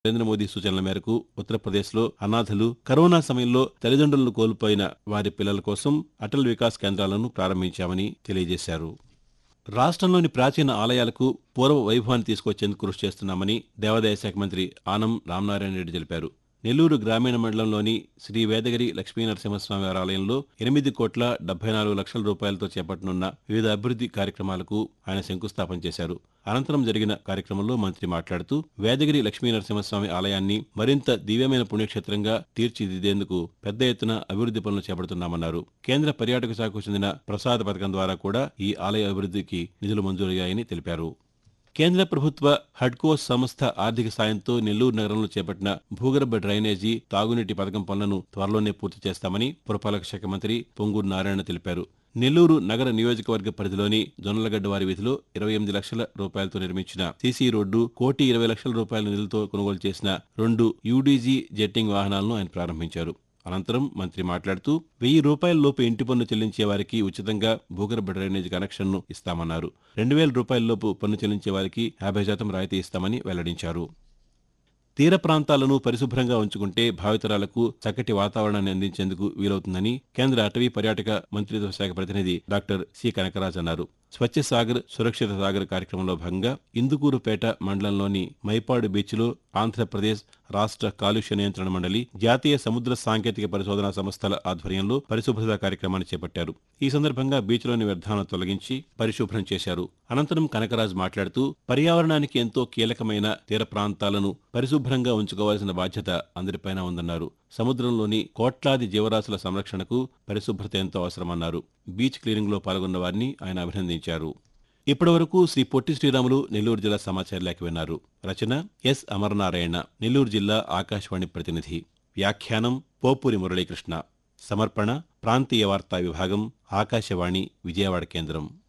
నరేంద్ర మోదీ సూచనల మేరకు ఉత్తరప్రదేశ్లో అనాథలు కరోనా సమయంలో తల్లిదండ్రులను కోల్పోయిన వారి పిల్లల కోసం అటల్ వికాస్ కేంద్రాలను ప్రారంభించామని తెలియజేశారు రాష్ట్రంలోని ప్రాచీన ఆలయాలకు పూర్వ వైభవాన్ని తీసుకొచ్చేందుకు కృషి చేస్తున్నామని దేవాదాయ శాఖ మంత్రి ఆనం రామనారాయణ రెడ్డి తెలిపారు నెల్లూరు గ్రామీణ మండలంలోని శ్రీ వేదగిరి లక్ష్మీ నరసింహస్వామి వారి ఆలయంలో ఎనిమిది కోట్ల డెబ్బై నాలుగు లక్షల రూపాయలతో చేపట్టనున్న వివిధ అభివృద్ది కార్యక్రమాలకు ఆయన శంకుస్థాపన చేశారు అనంతరం జరిగిన కార్యక్రమంలో మంత్రి మాట్లాడుతూ వేదగిరి లక్ష్మీ నరసింహస్వామి ఆలయాన్ని మరింత దివ్యమైన పుణ్యక్షేత్రంగా తీర్చిదిద్దేందుకు పెద్ద ఎత్తున అభివృద్ది పనులు చేపడుతున్నామన్నారు కేంద్ర పర్యాటక శాఖకు చెందిన ప్రసాద పథకం ద్వారా కూడా ఈ ఆలయ అభివృద్దికి నిధులు మంజూరయ్యాయని తెలిపారు కేంద్ర ప్రభుత్వ హడ్కో సంస్థ ఆర్థిక సాయంతో నెల్లూరు నగరంలో చేపట్టిన భూగర్భ డ్రైనేజీ తాగునీటి పథకం పనులను త్వరలోనే పూర్తి చేస్తామని పురపాలక శాఖ మంత్రి పొంగూరు నారాయణ తెలిపారు నెల్లూరు నగర నియోజకవర్గ పరిధిలోని జొన్నలగడ్డ వారి వీధిలో ఇరవై ఎనిమిది లక్షల రూపాయలతో నిర్మించిన సీసీ రోడ్డు కోటి ఇరవై లక్షల రూపాయల నిధులతో కొనుగోలు చేసిన రెండు యూడీజీ జెట్టింగ్ వాహనాలను ఆయన ప్రారంభించారు అనంతరం మంత్రి మాట్లాడుతూ వెయ్యి రూపాయల లోపు ఇంటి పన్ను చెల్లించే వారికి ఉచితంగా భూగర్భ డ్రైనేజ్ కనెక్షన్ను ఇస్తామన్నారు రెండు వేల రూపాయల లోపు పన్ను చెల్లించే వారికి యాభై శాతం రాయితీ ఇస్తామని వెల్లడించారు తీర ప్రాంతాలను పరిశుభ్రంగా ఉంచుకుంటే భావితరాలకు చక్కటి వాతావరణాన్ని అందించేందుకు వీలవుతుందని కేంద్ర అటవీ పర్యాటక మంత్రిత్వ శాఖ ప్రతినిధి డాక్టర్ సి కనకరాజ్ అన్నారు స్వచ్ఛ సాగర్ సురక్షిత సాగర్ కార్యక్రమంలో భాగంగా ఇందుకూరుపేట మండలంలోని మైపాడు బీచ్లో ఆంధ్రప్రదేశ్ రాష్ట్ర కాలుష్య నియంత్రణ మండలి జాతీయ సముద్ర సాంకేతిక పరిశోధనా సంస్థల ఆధ్వర్యంలో పరిశుభ్రత కార్యక్రమాన్ని చేపట్టారు ఈ సందర్భంగా బీచ్లోని వ్యర్థాలను తొలగించి పరిశుభ్రం చేశారు అనంతరం కనకరాజ్ మాట్లాడుతూ పర్యావరణానికి ఎంతో కీలకమైన తీర ప్రాంతాలను పరిశుభ్రంగా ఉంచుకోవాల్సిన బాధ్యత అందరిపైన ఉందన్నారు సముద్రంలోని కోట్లాది జీవరాశుల సంరక్షణకు పరిశుభ్రత ఎంతో అవసరమన్నారు బీచ్ క్లీనింగ్లో పాల్గొన్న వారిని ఆయన అభినందించారు ఇప్పటివరకు శ్రీ పొట్టి శ్రీరాములు నెల్లూరు జిల్లా సమాచార లేఖ విన్నారు రచన ఎస్ అమరనారాయణ నెల్లూరు జిల్లా ఆకాశవాణి ప్రతినిధి వ్యాఖ్యానం పోపూరి మురళీకృష్ణ సమర్పణ ప్రాంతీయ వార్తా విభాగం ఆకాశవాణి విజయవాడ కేంద్రం